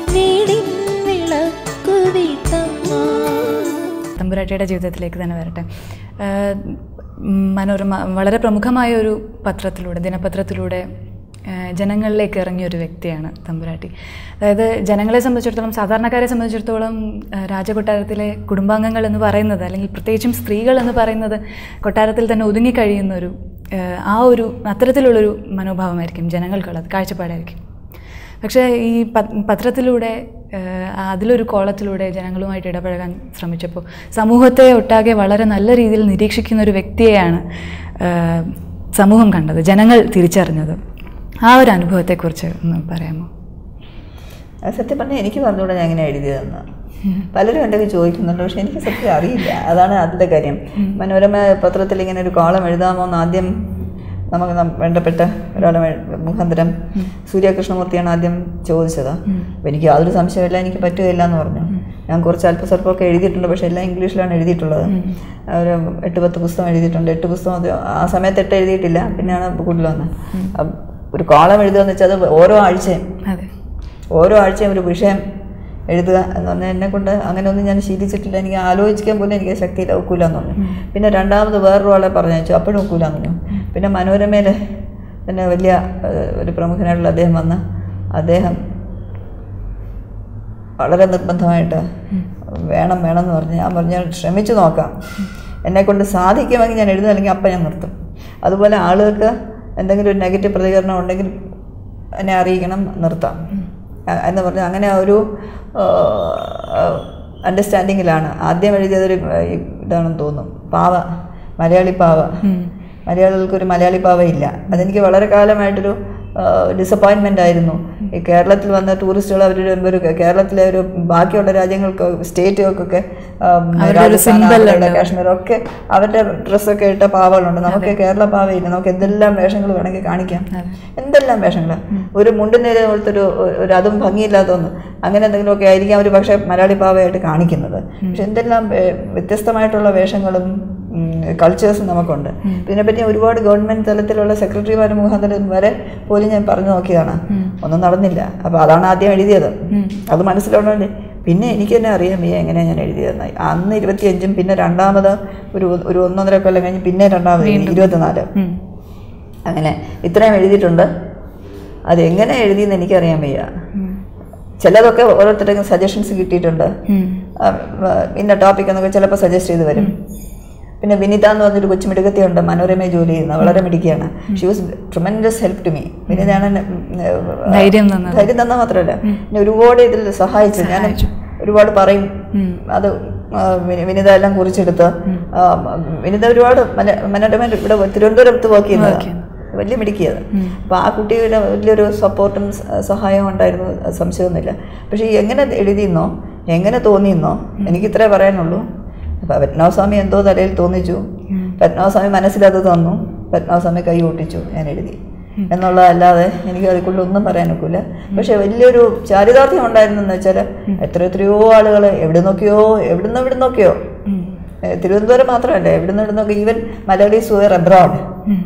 വീടിൻ വിളക്കു വീട്ടമ്മ തമ്പുരാട്ടിയുടെ ജീവിതത്തിലേക്ക് തന്നെ വരട്ടെ ആഹ് ഉം മനോരമ വളരെ പ്രമുഖമായ ഒരു പത്രത്തിലൂടെ ദിനപത്രത്തിലൂടെ ആഹ് ജനങ്ങളിലേക്ക് ഇറങ്ങിയ ഒരു വ്യക്തിയാണ് തമ്പുരാട്ടി അതായത് ജനങ്ങളെ സംബന്ധിച്ചിടത്തോളം സാധാരണക്കാരെ സംബന്ധിച്ചിടത്തോളം ആഹ് രാജകൊട്ടാരത്തിലെ കുടുംബാംഗങ്ങൾ എന്ന് പറയുന്നത് അല്ലെങ്കിൽ പ്രത്യേകിച്ചും സ്ത്രീകൾ എന്ന് പറയുന്നത് കൊട്ടാരത്തിൽ തന്നെ ഒതുങ്ങിക്കഴിയുന്ന ഒരു ആഹ് ആ ഒരു അത്തരത്തിലുള്ളൊരു മനോഭാവമായിരിക്കും ജനങ്ങൾക്കുള്ളത് കാഴ്ചപ്പാടായിരിക്കും പക്ഷേ ഈ പ- പത്രത്തിലൂടെ ഏഹ്, അതിലൊരു കോളത്തിലൂടെ ജനങ്ങളുമായിട്ട് ഇടപഴകാൻ ശ്രമിച്ചപ്പോൾ സമൂഹത്തെ ഒട്ടാകെ വളരെ നല്ല രീതിയിൽ നിരീക്ഷിക്കുന്ന ഒരു വ്യക്തിയെയാണ് ഏഹ്, സമൂഹം കണ്ടത് ജനങ്ങൾ തിരിച്ചറിഞ്ഞത് ആ ഒരു അനുഭവത്തെക്കുറിച്ച് ഒന്ന് പറയാമോ അത് സത്യം പറഞ്ഞാൽ എനിക്ക് പറഞ്ഞുകൂടെ ഞാൻ എങ്ങനെ എഴുതിയതെന്ന് പലരും എൻ്റെ കയ്യിൽ ചോദിക്കുന്നുണ്ട് പക്ഷെ എനിക്ക് സത്യം അറിയില്ല അതാണ് അതിൻ്റെ കാര്യം മനോരമ പത്രത്തിൽ ഇങ്ങനെ ഒരു കോളം എഴുതാമോ എന്ന് ആദ്യം നമുക്ക് നം- വേണ്ടപ്പെട്ട ഒരാളെ വേ- മുഖാന്തരം സൂര്യകൃഷ്ണമൂർത്തിയാണ് ആദ്യം ചോദിച്ചത് അപ്പോൾ എനിക്ക് യാതൊരു സംശയമില്ല എനിക്ക് പറ്റുകയില്ല എന്ന് പറഞ്ഞു ഞാൻ കുറച്ച് അല്പസ്വല്പമൊക്കെ എഴുതിയിട്ടുണ്ട് പക്ഷേ എല്ലാം ഇംഗ്ലീഷിലാണ് എഴുതിയിട്ടുള്ളത് ഒരു എട്ട് പത്ത് പുസ്തകം എഴുതിയിട്ടുണ്ട് എട്ട് പുസ്തകം അത് ആ സമയത്ത് എട്ട് എഴുതിയിട്ടില്ല പിന്നെയാണ് കൂടുതൽ വന്നത് അപ്പം ഒരു കോളം എഴുതുക എന്ന് വെച്ചാൽ അത് ഓരോ ആഴ്ചയും അതെ ഓരോ ആഴ്ചയും ഒരു വിഷയം എഴുതുക എന്ന് പറഞ്ഞാൽ എന്നെ കൊണ്ട് അങ്ങനെയൊന്നും ഞാൻ ശീലിച്ചിട്ടില്ല എനിക്ക് ആലോചിക്കാൻ പോലും എനിക്ക് ശക്തിയില്ല ഒക്കൂല എന്ന് പറഞ്ഞു പിന്നെ രണ്ടാമത് വേറൊരു ആളെ പറഞ്ഞു വെച്ചു അപ്പോഴും ഒക്കൂല എന്ന് പറഞ്ഞു പിന്നെ മനോരമയിൽ പിന്നെ വലിയ ഏഹ്, ഒരു പ്രമുഖനായിട്ടുള്ള അദ്ദേഹം വന്ന് അദ്ദേഹം വളരെ നിർബന്ധമായിട്ട് വേണം വേണം എന്ന് പറഞ്ഞ് ഞാൻ പറഞ്ഞു ഞാൻ ശ്രമിച്ചു നോക്കാം എന്നെക്കൊണ്ട് സാധിക്കുമെങ്കിൽ ഞാൻ എഴുതും അല്ലെങ്കിൽ അപ്പം ഞാൻ നിർത്തും അതുപോലെ ആളുകൾക്ക് എന്തെങ്കിലും ഒരു നെഗറ്റീവ് പ്രതികരണം ഉണ്ടെങ്കിൽ എന്നെ അറിയിക്കണം നിർത്താം അ- എന്ന് പറഞ്ഞു അങ്ങനെ ഒരു അണ്ടർസ്റ്റാൻഡിങ്ങിലാണ് ആദ്യം എഴുതിയതൊരു ഏഹ്, ഇതാണെന്ന് തോന്നുന്നു പാവ മലയാളി പാവ മലയാളികൾക്കൊരു മലയാളി പാവ ഇല്ല അതെനിക്ക് വളരെ കാലമായിട്ടൊരു ഡിസപ്പോയിൻമെൻ്റ് ആയിരുന്നു ഈ കേരളത്തിൽ വന്ന ടൂറിസ്റ്റുകൾ അവരുടെ ഒരു കേരളത്തിലെ ഒരു ബാക്കിയുള്ള രാജ്യങ്ങൾക്ക് സ്റ്റേറ്റുകൾക്കൊക്കെ അവരുടെ ഒരു symbol ഉണ്ട്. കാശ്മീർ ഒക്കെ അവരുടെ ഡ്രസ്സൊക്കെ ഇട്ട പാവകളുണ്ട് നമുക്ക് കേരള പാവയില്ല നമുക്ക് എന്തെല്ലാം വേഷങ്ങൾ വേണമെങ്കിൽ കാണിക്കാം എന്തെല്ലാം വേഷങ്ങളാണ് ഒരു മുണ്ടിനേരെ പോലത്തെ ഒരു ഒരു അതും ഭംഗിയില്ലാത്തതൊന്ന് അങ്ങനെ എന്തെങ്കിലുമൊക്കെ ആയിരിക്കും അവർ പക്ഷേ മലയാളി പാവയായിട്ട് കാണിക്കുന്നത് പക്ഷെ എന്തെല്ലാം വേ- വ്യത്യസ്തമായിട്ടുള്ള വേഷങ്ങളും കൾച്ചേഴ്സും നമുക്കുണ്ട് ഇതിനെപ്പറ്റി ഒരുപാട് ഗവൺമെൻറ് തലത്തിലുള്ള സെക്രട്ടറിമാർ മുഖാന്തരം വരെ പോലും ഞാൻ പറഞ്ഞു നോക്കിയതാണ് ഒന്നും നടന്നില്ല അപ്പോൾ അതാണ് ആദ്യം എഴുതിയത് അത് മനസ്സിലുള്ളതുകൊണ്ട് പിന്നെ എനിക്ക് തന്നെ അറിയാൻ വയ്യ എങ്ങനെയാണ് ഞാൻ എഴുതിയതെന്ന് അന്ന് ഇരുപത്തിയഞ്ചും പിന്നെ രണ്ടാമത് ഒരു ഒരു ഒന്നൊന്നര കൊല്ലം കഴിഞ്ഞ് പിന്നെ രണ്ടാമത് എഴുതി, ഇരുപത്തിനാല് ഉം. അങ്ങനെ ഇത്രയും എഴുതിയിട്ടുണ്ട് അത് എങ്ങനെ എഴുതിയെന്ന് എനിക്കറിയാൻ വയ്യ ചിലതൊക്കെ ഓരോരുത്തരുടെ സജഷൻസ് കിട്ടിയിട്ടുണ്ട് ഉം. ആ, ആ, ഇന്ന ടോപ്പിക് എന്നൊക്കെ ചിലപ്പോൾ സജസ്റ്റ് ചെയ്ത് വരും പിന്നെ വിനിത എന്ന് പറഞ്ഞൊരു കൊച്ചു മിടുക്കത്തിയുണ്ട് മനോരമയിൽ ജോലി ചെയ്യുന്ന വളരെ മിടുക്കിയാണ് she was tremendous help to me വിനിതയാണ് എന്നെ, ഉം, ഏ, ധൈര്യം തന്നത്. ധൈര്യം തന്നാൽ മാത്രമല്ല എന്നെ ഒരുപാട് ഇതിൽ സഹായിച്ചു ഞാൻ ഒരുപാട് പറയും അത് ആ, വിനി- വിനിത എല്ലാം കുറിച്ചെടുത്ത് ആ, വിനിത ഒരുപാട് മന- മനോരമ ഇവിടെ തിരുവനന്തപുരത്ത് വർക്ക് ചെയ്യുന്നതാണ് വലിയ മിടുക്കിയത് അപ്പോൾ ആ കുട്ടിയുടെ വലിയൊരു സപ്പോർട്ടും സ- സഹായവും ഉണ്ടായിരുന്നു അത് സംശയമൊന്നുമില്ല പക്ഷേ ഈ എങ്ങനെ എഴുതിയെന്നോ എങ്ങനെ തോന്നിയെന്നോ എനിക്ക് ഇത്രേ പറയാനുള്ളൂ അപ്പോൾ പത്മനാഭസ്വാമി എന്തോ തലയിൽ തോന്നിച്ചു പത്മനാഭസ്വാമി മനസ്സിലത് തന്നു പത്മനാഭസ്വാമി കൈ ഒട്ടിച്ചു ഞാൻ എഴുതി എന്നുള്ളതല്ലാതെ എനിക്ക് അതിൽ ഒന്നും പറയാൻ ഒക്കില്ല പക്ഷേ വലിയൊരു ചാരിതാർത്ഥ്യം ഉണ്ടായിരുന്നെന്ന് വെച്ചാൽ എത്ര എത്രയോ ആളുകൾ എവിടെ നോക്കിയോ എവിടുന്ന് എവിടെ നോക്കിയോ ഏഹ് തിരുവനന്തപുരം മാത്രമല്ല എവിടുന്ന് എവിടെ നോക്കി ഈവൻ മലയാളീസ് വെയർ അബ്രോഡ്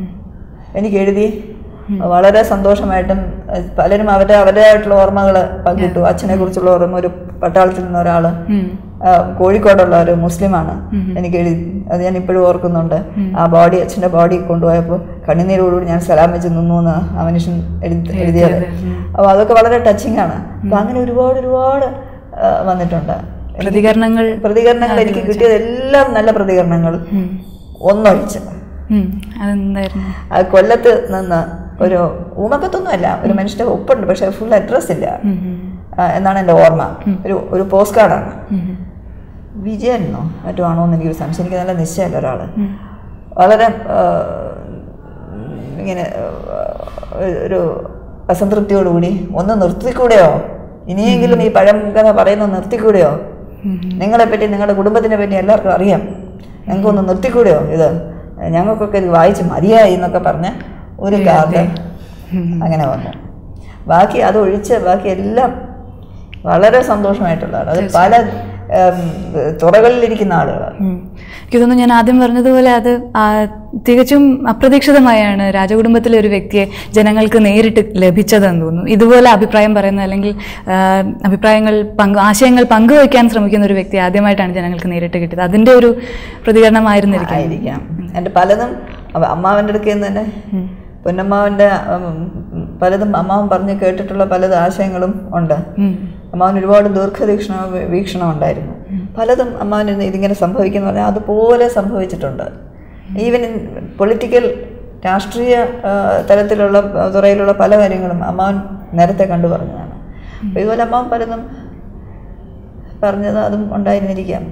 എനിക്ക് എഴുതി വളരെ സന്തോഷമായിട്ടും അഹ് പലരും അവരുടെ അവരുടേതായിട്ടുള്ള ഓർമ്മകൾ പങ്കിട്ടു അച്ഛനെ കുറിച്ചുള്ള ഓർമ്മ ഒരു പട്ടാളത്തിൽ നിന്ന് ഒരാൾ കോഴിക്കോടുള്ള ഒരു മുസ്ലിമാണ് എനിക്ക് എഴുതി അത് ഞാൻ ഇപ്പോഴും ഓർക്കുന്നുണ്ട് ആ ബോഡി അച്ഛൻ്റെ ബോഡി കൊണ്ടുപോയപ്പോൾ കണ്ണുനീരോടുകൂടി ഞാൻ സലാം വെച്ച് നിന്നു എന്ന് ആ മനുഷ്യൻ എഴുതി എഴുതിയത് അപ്പോൾ അതൊക്കെ വളരെ ടച്ചിങ് ആണ് അപ്പോൾ അങ്ങനെ ഒരുപാട് ഒരുപാട് ആ, വന്നിട്ടുണ്ട് പ്രതികരണങ്ങൾ പ്രതികരണങ്ങൾ എനിക്ക് കിട്ടിയതെല്ലാം നല്ല പ്രതികരണങ്ങൾ ഒന്നൊഴിച്ച് ഉം. അതെന്തായിരുന്നു ആ കൊല്ലത്ത് നിന്ന് ഒരു ഊമക്കത്തൊന്നുമല്ല ഒരു മനുഷ്യന്റെ ഒപ്പുണ്ട് പക്ഷെ ഫുൾ അഡ്രസ് ഇല്ല ആ, എന്നാണ് എൻ്റെ ഓർമ്മ ഒരു ഒരു പോസ്റ്റ് കാർഡാണ് വിജയനോ മറ്റോ ആണോ എന്ന് എനിക്കൊരു സംശയം എനിക്ക് നല്ല നിശ്ചയമല്ല ഒരാൾ വളരെ ആ, ഇങ്ങനെ ആ, ഒരു അസംതൃപ്തിയോടുകൂടി ഒന്ന് നിർത്തിക്കൂടെയോ ഇനിയെങ്കിലും ഈ പഴം കഥ പറയുന്നത് നിർത്തിക്കൂടെയോ നിങ്ങളെപ്പറ്റി നിങ്ങളുടെ കുടുംബത്തിനെ പറ്റി എല്ലാവർക്കും അറിയാം ഞങ്ങൾക്കൊന്ന് നിർത്തിക്കൂടെയോ ഇത് ഞങ്ങൾക്കൊക്കെ ഇത് വായിച്ച് മതിയായി എന്നൊക്കെ പറഞ്ഞ് ഒരു കാർഡ് അങ്ങനെ വന്നു ബാക്കി അത് ഒഴിച്ച് ബാക്കി എല്ലാം വളരെ സന്തോഷമായിട്ടുള്ളതാണ് അത് പല ഉം, തുറകളിലിരിക്കുന്ന ആളുകൾ ഉം. എനിക്ക് തോന്നുന്നു ഞാൻ ആദ്യം പറഞ്ഞതുപോലെ അത് ആ, തികച്ചും അപ്രതീക്ഷിതമായാണ് രാജകുടുംബത്തിലെ ഒരു വ്യക്തിയെ ജനങ്ങൾക്ക് നേരിട്ട് ലഭിച്ചതെന്ന് തോന്നുന്നു ഇതുപോലെ അഭിപ്രായം പറയുന്ന അല്ലെങ്കിൽ ആ, അഭിപ്രായങ്ങൾ പങ്ക് ആശയങ്ങൾ പങ്കുവയ്ക്കാൻ ശ്രമിക്കുന്ന ഒരു വ്യക്തി ആദ്യമായിട്ടാണ് ജനങ്ങൾക്ക് നേരിട്ട് കിട്ടിയത് അതിൻ്റെ ഒരു പ്രതികരണമായിരുന്നിരിക്കും ആയിരിക്കാം എൻ്റെ പലതും അവ- അമ്മാവൻ്റെ അടുക്കൽ നിന്ന് തന്നെ പൊന്നമ്മാവൻ്റെ ഉം, പലതും അമ്മാവൻ പറഞ്ഞ് കേട്ടിട്ടുള്ള പല ആശയങ്ങളും ഉണ്ട് ഉം. അമ്മാവൻ ഒരുപാട് ദീർഘവീക്ഷണ വീക്ഷണം ഉണ്ടായിരുന്നു പലതും അമ്മാവൻ ഇന്ന് ഇതിങ്ങനെ സംഭവിക്കുന്ന പറഞ്ഞാൽ അതുപോലെ സംഭവിച്ചിട്ടുണ്ട് ഈവൻ ഇൻ പൊളിറ്റിക്കൽ രാഷ്ട്രീയ ആ, തലത്തിലുള്ള ആ, തുറയിലുള്ള പല കാര്യങ്ങളും അമ്മാവൻ നേരത്തെ കണ്ടു പറഞ്ഞതാണ് അപ്പോൾ ഇതുപോലെ അമ്മാവൻ പലതും പറഞ്ഞത് അതും ഉണ്ടായിരുന്നിരിക്കാം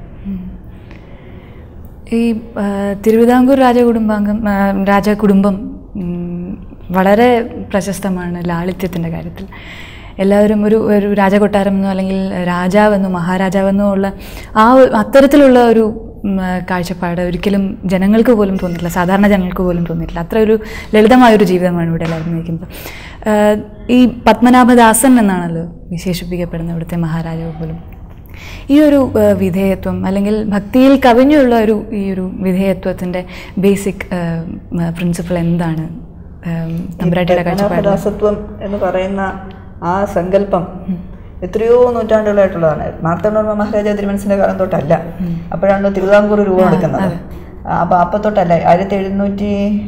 ഈ ആ, തിരുവിതാംകൂർ രാജകുടുംബാംഗം ആ, രാജകുടുംബം ഉം, വളരെ പ്രശസ്തമാണ് ലാളിത്യത്തിൻ്റെ കാര്യത്തിൽ എല്ലാവരും ഒരു ഒരു രാജകൊട്ടാരമെന്നോ അല്ലെങ്കിൽ രാജാവെന്നോ മഹാരാജാവെന്നോ ഉള്ള ആ ഒരു- അത്തരത്തിലുള്ള ഒരു ഉം, ആ, കാഴ്ചപ്പാട് ഒരിക്കലും ജനങ്ങൾക്ക് പോലും തോന്നിയിട്ടില്ല സാധാരണ ജനങ്ങൾക്ക് പോലും തോന്നിയിട്ടില്ല അത്ര ഒരു ലളിതമായൊരു ജീവിതമാണ് ഇവിടെ എല്ലാവരും നയിക്കുന്നത് ആ, ഈ പത്മനാഭദാസൻ എന്നാണല്ലോ വിശേഷിപ്പിക്കപ്പെടുന്ന ഇവിടുത്തെ മഹാരാജാവ് പോലും ഈ ഒരു ആ, വിധേയത്വം അല്ലെങ്കിൽ ഭക്തിയിൽ കവിഞ്ഞുള്ള ഒരു ഈ ഒരു വിധേയത്വത്തിൻ്റെ ബേസിക് പ്രിൻസിപ്പിൾ എന്താണ് ആ, തമ്പുരാട്ടിയുടെ കാഴ്ചപ്പാട് പത്മനാഭദാസത്വം എന്ന് പറയുന്ന ആ സങ്കല്പം എത്രയോ നൂറ്റാണ്ടുകളായിട്ടുള്ളതാണ് മാർത്തണ്ഡവർമ്മ മഹാരാജ തിരുമനസിന്റെ കാലം തൊട്ടല്ല അപ്പോഴാണ് തിരുവിതാംകൂർ രൂപം എടുക്കുന്നത് അപ്പോൾ അപ്പം തൊട്ടല്ല ആയിരത്തി എഴുന്നൂറ്റി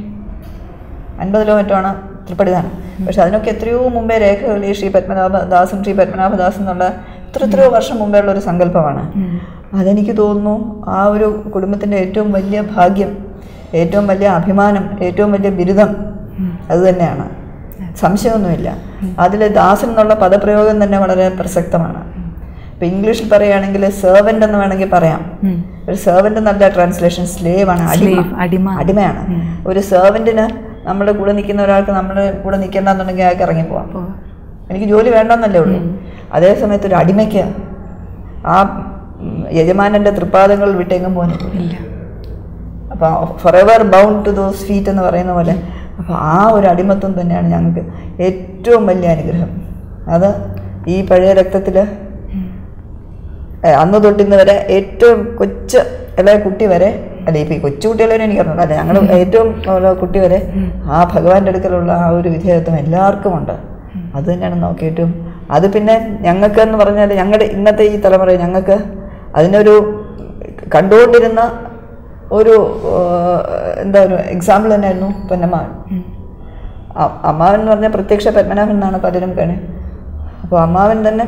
അൻപതിലോ മറ്റോ ആണ് തൃപ്പടിദാനം പക്ഷെ അതിനൊക്കെ എത്രയോ മുമ്പേ രേഖകൾ ഈ ശ്രീ പത്മനാഭദാസും ശ്രീ പത്മനാഭദാസും എന്നുള്ള എത്ര എത്രയോ വർഷം മുമ്പേ ഉള്ള ഒരു സങ്കല്പമാണ് അതെനിക്ക് തോന്നുന്നു ആ ഒരു കുടുംബത്തിൻ്റെ ഏറ്റവും വലിയ ഭാഗ്യം ഏറ്റവും വലിയ അഭിമാനം ഏറ്റവും വലിയ ബിരുദം അത് തന്നെയാണ് സംശയമൊന്നുമില്ല അതിൽ ദാസൻ എന്നുള്ള പദപ്രയോഗം തന്നെ വളരെ പ്രസക്തമാണ് ഇപ്പം ഇംഗ്ലീഷിൽ പറയുകയാണെങ്കിൽ സെർവൻ്റ് എന്ന് വേണമെങ്കിൽ പറയാം ഉം. ഒരു സെർവൻ്റ് എന്നല്ല ട്രാൻസ്ലേഷൻ സ്ലേവ് ആണ് അടിമ Slave, അടിമ. അടിമയാണ് ഒരു സെർവൻറ്റിന് നമ്മുടെ കൂടെ നിൽക്കുന്ന ഒരാൾക്ക് നമ്മുടെ കൂടെ നിൽക്കേണ്ടെന്നുണ്ടെങ്കിൽ അയാൾക്ക് ഇറങ്ങിപ്പോവാം അപ്പോൾ എനിക്ക് ജോലി വേണ്ടെന്നല്ലേ ഉള്ളൂ അതേ സമയത്ത് ഒരു അടിമയ്ക്ക് ആ ഉം, യജമാനന്റെ തൃപ്പാദങ്ങൾ വിട്ടെങ്ങും പോകുന്നില്ല ഇല്ല അപ്പോൾ forever bound to those feet എന്ന് പറയുന്ന പോലെ അപ്പോൾ ആ ഒരു അടിമത്വം തന്നെയാണ് ഞങ്ങൾക്ക് ഏറ്റവും വലിയ അനുഗ്രഹം അത് ഈ പഴയ രക്തത്തിൽ അന്ന് തൊട്ടിന്ന് വരെ ഏറ്റവും കൊച്ചു ഇളയ കുട്ടി വരെ അല്ല ഇപ്പം ഈ കൊച്ചു കുട്ടികളെ എനിക്ക് അറിഞ്ഞൂടാ അല്ല ഞങ്ങൾ ഏറ്റവും ഉള്ള കുട്ടി വരെ ആ ഭഗവാന്റെ അടുക്കലുള്ള ആ ഒരു വിധേയത്വം എല്ലാവർക്കും ഉണ്ട് അത് തന്നെയാണ് നോക്കിയിട്ടും അത് പിന്നെ ഞങ്ങൾക്ക് എന്ന് പറഞ്ഞാൽ ഞങ്ങളുടെ ഇന്നത്തെ ഈ തലമുറ ഞങ്ങൾക്ക് അതിനൊരു കണ്ടുകൊണ്ടിരുന്ന ഒരു ഏഹ്, എന്താ ഒരു എക്സാമ്പിൾ തന്നെയായിരുന്നു പൊന്നമ്മാവൻ അ- അമ്മാവൻ എന്ന് പറഞ്ഞാൽ പ്രത്യക്ഷ പത്മനാഭൻ എന്നാണ് പലരും കണി അപ്പോൾ അമ്മാവൻ തന്നെ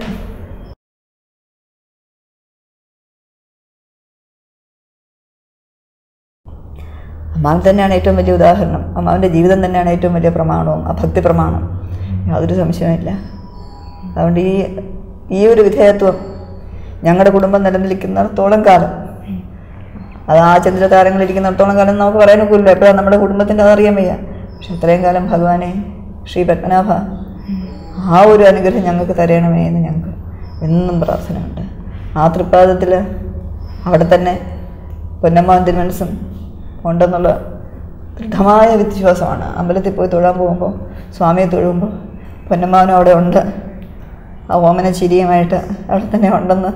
അമ്മാവൻ തന്നെയാണ് ഏറ്റവും വലിയ ഉദാഹരണം അമ്മാവൻ്റെ ജീവിതം തന്നെയാണ് ഏറ്റവും വലിയ പ്രമാണവും ആ ഭക്തി പ്രമാണം യാതൊരു സംശയമില്ല അതുകൊണ്ട് ഈ ഈ ഒരു വിധേയത്വം ഞങ്ങളുടെ കുടുംബം നിലനിൽക്കുന്നിടത്തോളം കാലം അത് ആ ചന്ദ്രതാരങ്ങളിരിക്കുന്നിടത്തോളം കാലം നമുക്ക് പറയാനൊക്കില്ല എപ്പോഴാണ് നമ്മുടെ കുടുംബത്തിൻ്റെ അതറിയാൻ വയ്യ പക്ഷെ അത്രയും കാലം ഭഗവാനെ ശ്രീ പത്മനാഭ ആ ഒരു അനുഗ്രഹം ഞങ്ങൾക്ക് തരണമേ എന്ന് ഞങ്ങൾക്ക് എന്നും പ്രാർത്ഥനയുണ്ട് ആ തൃപ്പാദത്തിൽ അവിടെ തന്നെ പൊന്നമ്മാവൻ തിരുമനസും ഉണ്ടെന്നുള്ള ദൃഢമായ വിശ്വാസമാണ് അമ്പലത്തിൽ പോയി തൊഴാൻ പോകുമ്പോൾ സ്വാമിയെ തൊഴുമ്പോൾ പൊന്നമ്മാവനും അവിടെ ഉണ്ട് ആ ഓമന ചിരിയുമായിട്ട് അവിടെ തന്നെ ഉണ്ടെന്ന്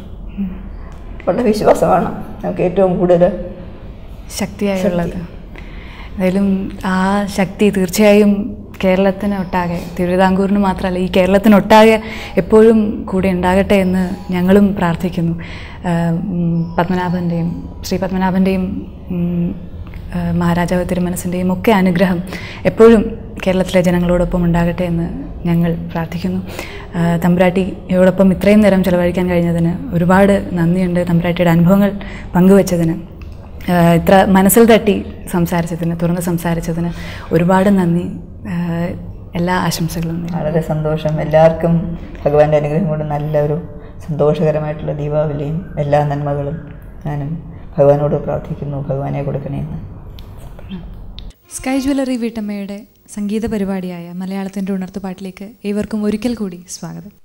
ഉള്ള വിശ്വാസമാണ് നമുക്ക് ഏറ്റവും കൂടുതൽ ശക്തിയായുള്ളത് എന്തായാലും ആ ശക്തി തീർച്ചയായും കേരളത്തിനൊട്ടാകെ തിരുവിതാംകൂറിന് മാത്രമല്ല ഈ കേരളത്തിനൊട്ടാകെ എപ്പോഴും കൂടെ ഉണ്ടാകട്ടെ എന്ന് ഞങ്ങളും പ്രാർത്ഥിക്കുന്നു ആഹ് ഉം പത്മനാഭൻ്റെയും ശ്രീ പത്മനാഭൻ്റെയും ഉം, ആഹ് മഹാരാജാവ് തിരുമനസിൻ്റെയും ഒക്കെ അനുഗ്രഹം എപ്പോഴും കേരളത്തിലെ ജനങ്ങളോടൊപ്പം ഉണ്ടാകട്ടെ എന്ന് ഞങ്ങൾ പ്രാർത്ഥിക്കുന്നു ആഹ് തമ്പുരാട്ടിയോടൊപ്പം ഇത്രയും നേരം ചെലവഴിക്കാൻ കഴിഞ്ഞതിന് ഒരുപാട് നന്ദിയുണ്ട് തമ്പുരാട്ടിയുടെ അനുഭവങ്ങൾ പങ്കുവച്ചതിന് ആഹ് ഇത്ര മനസ്സിൽ തട്ടി സംസാരിച്ചതിന് തുറന്ന് സംസാരിച്ചതിന് ഒരുപാട് നന്ദി ആഹ് എല്ലാ ആശംസകളും നേരുന്നു. വളരെ സന്തോഷം എല്ലാവർക്കും ഭഗവാന്റെ അനുഗ്രഹം കൊണ്ട് നല്ലൊരു സന്തോഷകരമായിട്ടുള്ള ദീപാവലിയും എല്ലാ നന്മകളും ഞാനും ഭഗവാനോട് പ്രാർത്ഥിക്കുന്നു ഭഗവാനെ കൊടുക്കണേന്ന് സ്കൈ ജ്വല്ലറി വീട്ടമ്മയുടെ സംഗീത പരിപാടിയായ മലയാളത്തിൻ്റെ ഉണർത്തുപാട്ടിലേക്ക് ഏവർക്കും ഒരിക്കൽ കൂടി സ്വാഗതം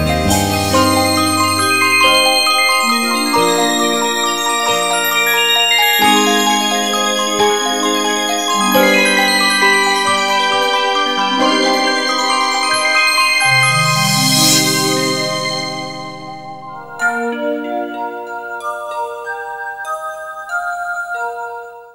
ും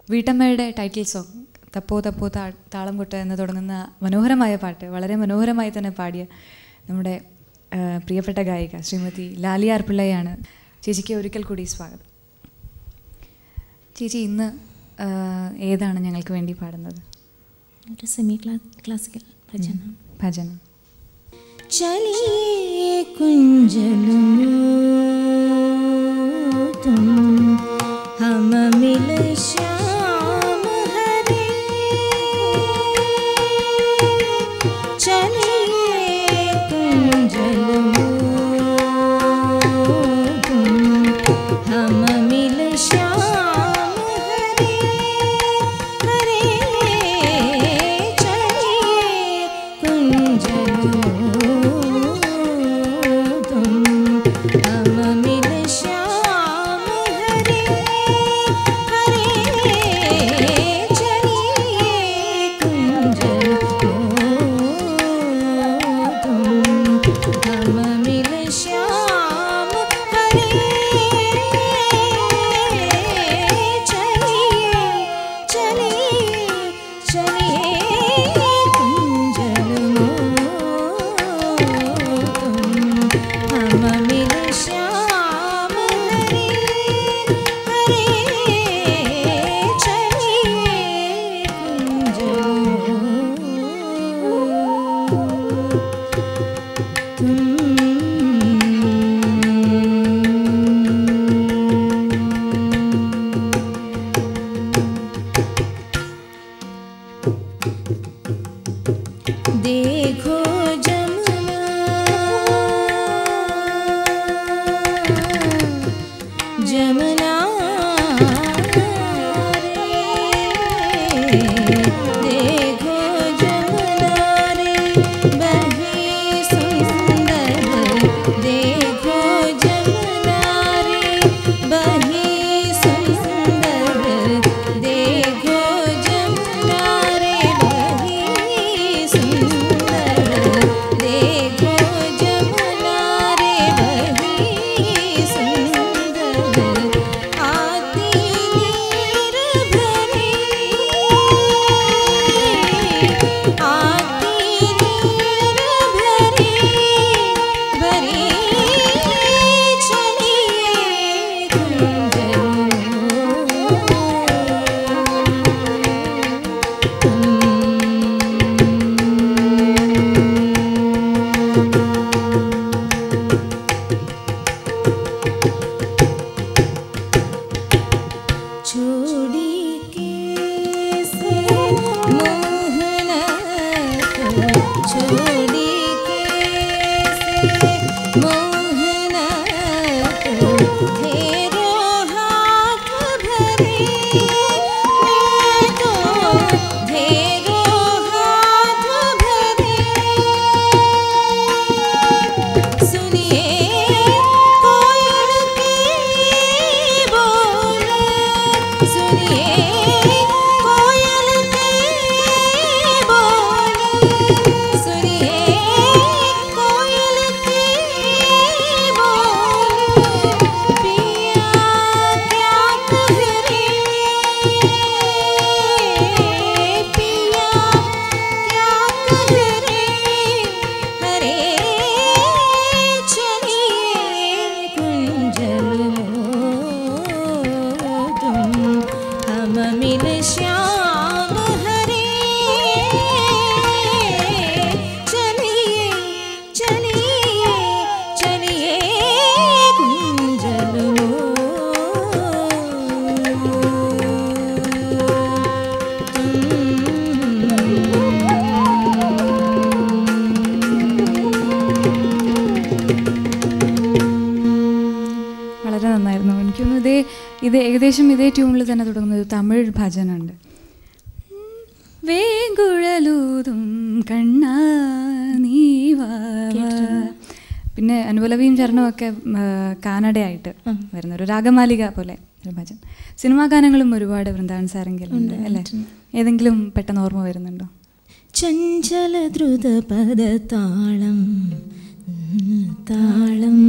വീട്ടമ്മയുടെ ടൈറ്റിൽ സോങ് തപ്പോ തപ്പോ താ താളം കൊട്ട എന്ന് തുടങ്ങുന്ന മനോഹരമായ പാട്ട് വളരെ മനോഹരമായി തന്നെ പാടിയ നമ്മുടെ ആ, പ്രിയപ്പെട്ട ഗായിക ശ്രീമതി ലാലിയാർ പിള്ളയാണ് ചേച്ചിക്ക് ഒരിക്കൽ കൂടി സ്വാഗതം ചേച്ചി ഇന്ന് ആ, ഏതാണ് ഞങ്ങൾക്ക് വേണ്ടി പാടുന്നത് ഒരു സെമി ക്ലാ ക്ലാസിക്കൽ ഭജനം ഭജനം चलिए कुंजलू तुम हम मिल श्याम हरे चलिए कुंजलू तुम हम मिल श्याम हरे हरे चलिए कुंजलू तुम हम मिल श्याम हरे हरे चलिए कुंजलू तुम हम मिल श्याम हरे चलिए चलिए चलिए कुंजलू तुम हम मिल श्याम हरे हरे चलिए कुंजलू देखो जमुना जमुना रे देखो जमुना रे बही सुंदर देखो जमुना रे बही सुंदर देखो जमुना रे बही सुंदर देखो जमुना रे बही सुंदर आती नीर भरी आती नीर भरी भरी चलिए छोड़ी के से मोहन को छोड़ी के से मोहन को फेरो हाथ भरे मैं तो फेरो हाथ भरे सुनिए कोयल की बोल सुनिए कोयल की बोल सुनिए कोयल की बोल पिया क्या कह रे पिया क्या कह रे हरे चलिए कुंजल तुम हम मिल श्याम हरे चलिए चलिए चलिए कुंजल വളരെ നന്നായിരുന്നു എനിക്ക് തോന്നുന്നു ഇതേ ഇത് ഏകദേശം ഇതേ ട്യൂണിൽ തന്നെ തുടങ്ങുന്ന ഒരു തമിഴ് ഭജനുണ്ട് വേങ്കുഴലൂതും കണ്ണാ നീ വാ വാ. പിന്നെ അനുപലവിയും ചരണമൊക്കെ ഉം, ആ, കാനഡയായിട്ട് വരുന്ന ഒരു രാഗമാലിക പോലെ ഒരു ഭജൻ സിനിമാ ഗാനങ്ങളും ഒരുപാട് വൃന്ദാവൻ സാരംഗിലുണ്ട് അല്ലേ ഏതെങ്കിലും പെട്ടെന്ന് ഓർമ്മ വരുന്നുണ്ടോ ചഞ്ചല ദ്രുത പദതാളം താളം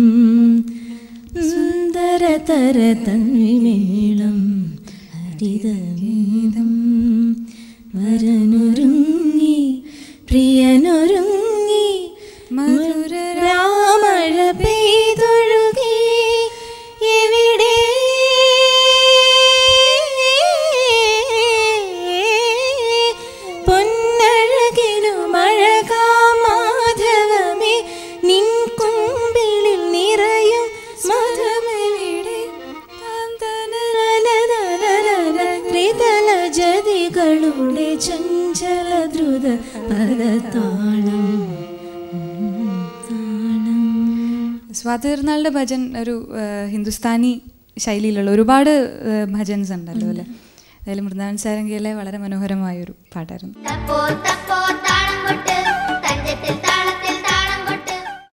സുന്ദരതര തന്മേളം ഹരിതമേ പദതാളം താളം സ്വാതി തിരുനാളിൻ്റെ ഭജൻ ഒരു ആ, ഹിന്ദുസ്ഥാനി ശൈലിയിലുള്ള ഒരുപാട് ആ, ഭജൻസ് ഉണ്ടല്ലോ അല്ലേ അതായത് മൃന്ദാവൻ സാരംഗിയിലെ വളരെ മനോഹരമായ ഒരു പാട്ടായിരുന്നു തപ്പോ തപ്പോ